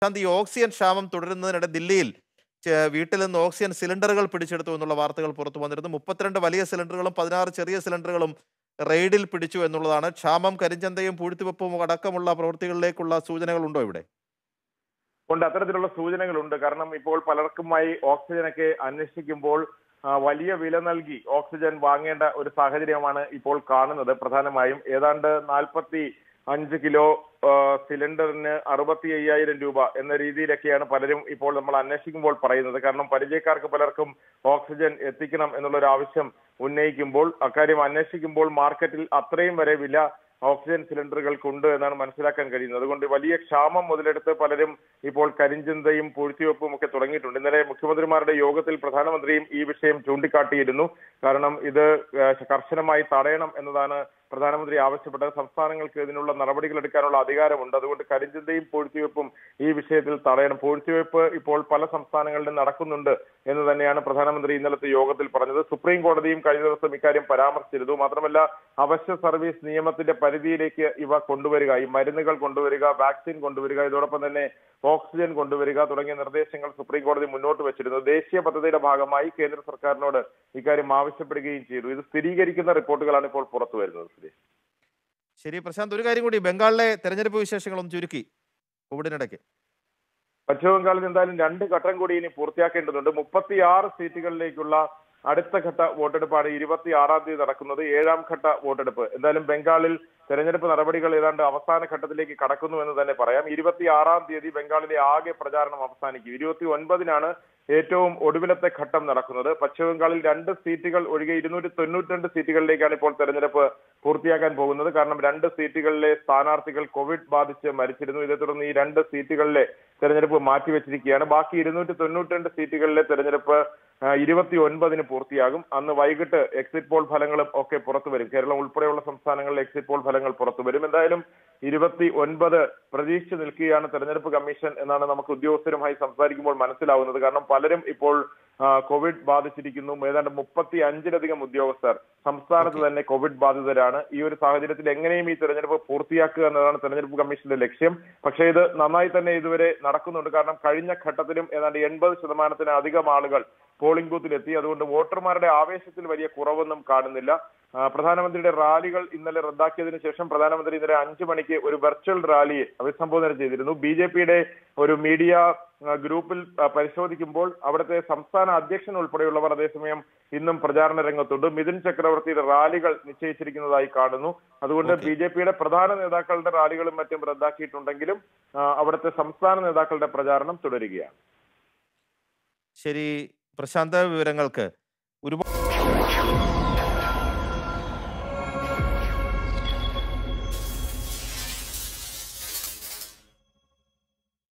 പ്രശാന്ത് ഈ ഓക്സിജൻ ക്ഷാമം തുടരുന്നതിനിടെ ദില്ലിയിൽ ചെ- വീട്ടിൽ നിന്ന് ഓക്സിജൻ സിലിണ്ടറുകൾ പിടിച്ചെടുത്തു എന്നുള്ള വാർത്തകൾ പുറത്തു വന്നിരുന്നു മുപ്പത്തിരണ്ട് വലിയ സിലിണ്ടറുകളും പതിനാറ് ചെറിയ സിലിണ്ടറുകളും റെയ്ഡിൽ പിടിച്ചു എന്നുള്ളതാണ് ക്ഷാമം കരിഞ്ചന്തയും പൂഴ്ത്തിവെപ്പും അടക്കമുള്ള പ്രവൃത്തികളിലേക്കുള്ള സൂചനകളുണ്ടോ ഇവിടെ ഉണ്ട് അത്തരത്തിലുള്ള സൂചനകളുണ്ട് കാരണം ഇപ്പോൾ പലർക്കുമായി ഓക്സിജനൊക്കെ അന്വേഷിക്കുമ്പോൾ ആ, വലിയ വില നൽകി ഓക്സിജൻ വാങ്ങേണ്ട ഒരു സാഹചര്യമാണ് ഇപ്പോൾ കാണുന്നത് പ്രധാനമായും ഏതാണ്ട് നാൽപ്പത്തി അഞ്ച് കിലോ ആ, സിലിണ്ടറിന് അറുപത്തി അയ്യായിരം രൂപ എന്ന രീതിയിലൊക്കെയാണ് പലരും ഇപ്പോൾ നമ്മൾ അന്വേഷിക്കുമ്പോൾ പറയുന്നത് കാരണം പരിചയക്കാർക്ക് പലർക്കും ഓക്സിജൻ എത്തിക്കണം എന്നുള്ള ഒരു ആവശ്യം ഉന്നയിക്കുമ്പോൾ അക്കാര്യം അന്വേഷിക്കുമ്പോൾ മാർക്കറ്റിൽ അത്രയും വരെ വില ഓക്സിജൻ സിലിണ്ടറുകൾക്കുണ്ട് എന്നാണ് മനസ്സിലാക്കാൻ കഴിയുന്നത് അതുകൊണ്ട് വലിയ ക്ഷാമം മുതലെടുത്ത് പലരും ഇപ്പോൾ കരിഞ്ചന്തയും പൂഴ്ത്തിവെപ്പും ഒക്കെ തുടങ്ങിയിട്ടുണ്ട് ഇന്നലെ മുഖ്യമന്ത്രിമാരുടെ യോഗത്തിൽ പ്രധാനമന്ത്രിയും ഈ വിഷയം ചൂണ്ടിക്കാട്ടിയിരുന്നു കാരണം ഇത് ഏഹ്, കർശനമായി തടയണം എന്നതാണ് പ്രധാനമന്ത്രി ആവശ്യപ്പെട്ടത് സംസ്ഥാനങ്ങൾക്ക് ഇതിനുള്ള നടപടികൾ എടുക്കാനുള്ള അധികാരമുണ്ട് അതുകൊണ്ട് കരിഞ്ചന്തയും പൂഴ്ത്തിവെപ്പും ഈ വിഷയത്തിൽ തടയണം പൂഴ്ത്തിവെപ്പ് ഇപ്പോൾ പല സംസ്ഥാനങ്ങളിലും നടക്കുന്നുണ്ട് എന്ന് തന്നെയാണ് പ്രധാനമന്ത്രി ഇന്നലത്തെ യോഗത്തിൽ പറഞ്ഞത് സുപ്രീം കോടതിയും കഴിഞ്ഞ ദിവസം ഇക്കാര്യം പരാമർശിച്ചിരുന്നു മാത്രമല്ല അവശ്യ സർവീസ് നിയമത്തിന്റെ പരിധിയിലേക്ക് ഇവ കൊണ്ടുവരിക ഈ മരുന്നുകൾ കൊണ്ടുവരിക വാക്സിൻ കൊണ്ടുവരിക ഇതോടൊപ്പം തന്നെ ഓക്സിജൻ കൊണ്ടുവരിക തുടങ്ങിയ നിർദ്ദേശങ്ങൾ സുപ്രീം കോടതി മുന്നോട്ട് വെച്ചിരുന്നു ദേശീയ പദ്ധതിയുടെ ഭാഗമായി കേന്ദ്ര സർക്കാരിനോട് ഇക്കാര്യം ആവശ്യപ്പെടുകയും ചെയ്തു ഇത് സ്ഥിരീകരിക്കുന്ന റിപ്പോർട്ടുകളാണ് ഇപ്പോൾ പുറത്തു വരുന്നത് സുരേഷ് ശരി പ്രശാന്ത് ഒരു കാര്യം കൂടി ബംഗാളിലെ തെരഞ്ഞെടുപ്പ് വിശേഷങ്ങളൊന്ന് ചുരുക്കി കോവിഡിനിടയ്ക്ക് പശ്ചിമ ബംഗാളിൽ എന്തായാലും രണ്ട് ഘട്ടം കൂടി ഇനി പൂർത്തിയാക്കേണ്ടതുണ്ട് മുപ്പത്തിയാറ് സീറ്റുകളിലേക്കുള്ള അടുത്ത ഘട്ട വോട്ടെടുപ്പാണ് ഇരുപത്തി ആറാം തീയതി നടക്കുന്നത് ഏഴാം ഘട്ട വോട്ടെടുപ്പ് എന്തായാലും ബംഗാളിൽ തെരഞ്ഞെടുപ്പ് നടപടികൾ ഏതാണ്ട് അവസാന ഘട്ടത്തിലേക്ക് കടക്കുന്നു എന്ന് തന്നെ പറയാം ഇരുപത്തി ആറാം തീയതി ബംഗാളിലെ ആകെ പ്രചാരണം അവസാനിക്കും ഇരുപത്തി ഒൻപതിനാണ് ഏറ്റവും ഒടുവിലത്തെ ഘട്ടം നടക്കുന്നത് പശ്ചിമ ബംഗാളിൽ രണ്ട് സീറ്റുകൾ ഒഴികെ ഇരുന്നൂറ്റി തൊണ്ണൂറ്റിരണ്ട് സീറ്റുകളിലേക്കാണ് ഇപ്പോൾ തെരഞ്ഞെടുപ്പ് പൂർത്തിയാക്കാൻ പോകുന്നത് കാരണം രണ്ട് സീറ്റുകളിലെ സ്ഥാനാർത്ഥികൾ കോവിഡ് ബാധിച്ച് മരിച്ചിരുന്നു ഇതേ തുടർന്ന് ഈ രണ്ട് സീറ്റുകളിലെ തെരഞ്ഞെടുപ്പ് മാറ്റിവെച്ചിരിക്കുകയാണ് ബാക്കി ഇരുന്നൂറ്റി തൊണ്ണൂറ്റിരണ്ട് സീറ്റുകളിലെ തെരഞ്ഞെടുപ്പ് ഇരുപത്തി ഒൻപതിന് പൂർത്തിയാകും അന്ന് വൈകിട്ട് എക്സിറ്റ് പോൾ ഫലങ്ങളും ഒക്കെ പുറത്തു വരും കേരളം ഉൾപ്പെടെയുള്ള സംസ്ഥാനങ്ങളിൽ എക്സിറ്റ് പോൾ ഫലങ്ങൾ പുറത്തു വരും എന്തായാലും ഇരുപത്തി ഒൻപത് പ്രതീക്ഷിച്ചു നിൽക്കുകയാണ് തെരഞ്ഞെടുപ്പ് കമ്മീഷൻ എന്നാണ് നമുക്ക് ഉദ്യോഗസ്ഥരുമായി സംസാരിക്കുമ്പോൾ മനസ്സിലാവുന്നത് കാരണം പലരും ഇപ്പോൾ ആ, കോവിഡ് ബാധിച്ചിരിക്കുന്നു ഏതാണ്ട് മുപ്പത്തി അഞ്ചിലധികം ഉദ്യോഗസ്ഥർ സംസ്ഥാനത്ത് തന്നെ കോവിഡ് ബാധിതരാണ് ഈ ഒരു സാഹചര്യത്തിൽ എങ്ങനെയും ഈ തെരഞ്ഞെടുപ്പ് പൂർത്തിയാക്കുക എന്നതാണ് തെരഞ്ഞെടുപ്പ് കമ്മീഷന്റെ ലക്ഷ്യം പക്ഷേ ഇത് നന്നായി തന്നെ ഇതുവരെ നടക്കുന്നുണ്ട് കാരണം കഴിഞ്ഞ ഘട്ടത്തിലും ഏതാണ്ട് എൺപത് ശതമാനത്തിന് അധികം ആളുകൾ പോളിംഗ് ബൂത്തിൽ എത്തി അതുകൊണ്ട് വോട്ടർമാരുടെ ആവേശത്തിൽ വലിയ കുറവൊന്നും കാണുന്നില്ല ആ, പ്രധാനമന്ത്രിയുടെ റാലികൾ ഇന്നലെ റദ്ദാക്കിയതിനു ശേഷം പ്രധാനമന്ത്രി ഇന്നലെ അഞ്ചു മണിക്ക് ഒരു വെർച്വൽ റാലിയെ അഭിസംബോധന ചെയ്തിരുന്നു ബി ജെ പിയുടെ ഒരു മീഡിയ ആ, ഗ്രൂപ്പിൽ ആ, പരിശോധിക്കുമ്പോൾ അവിടുത്തെ സംസ്ഥാന അധ്യക്ഷൻ ഉൾപ്പെടെയുള്ളവർ അതേസമയം ഇന്നും പ്രചാരണ രംഗത്തുണ്ട് മിഥുൻ ചക്രവർത്തിയുടെ റാലികൾ നിശ്ചയിച്ചിരിക്കുന്നതായി കാണുന്നു അതുകൊണ്ട് Okay. ബി ജെ പിയുടെ പ്രധാന നേതാക്കളുടെ റാലികളും മറ്റും റദ്ദാക്കിയിട്ടുണ്ടെങ്കിലും ആ, അവിടുത്തെ സംസ്ഥാന നേതാക്കളുടെ പ്രചാരണം തുടരുകയാണ് ശരി പ്രശാന്ത വിവരങ്ങൾക്ക് ഒരുപാട്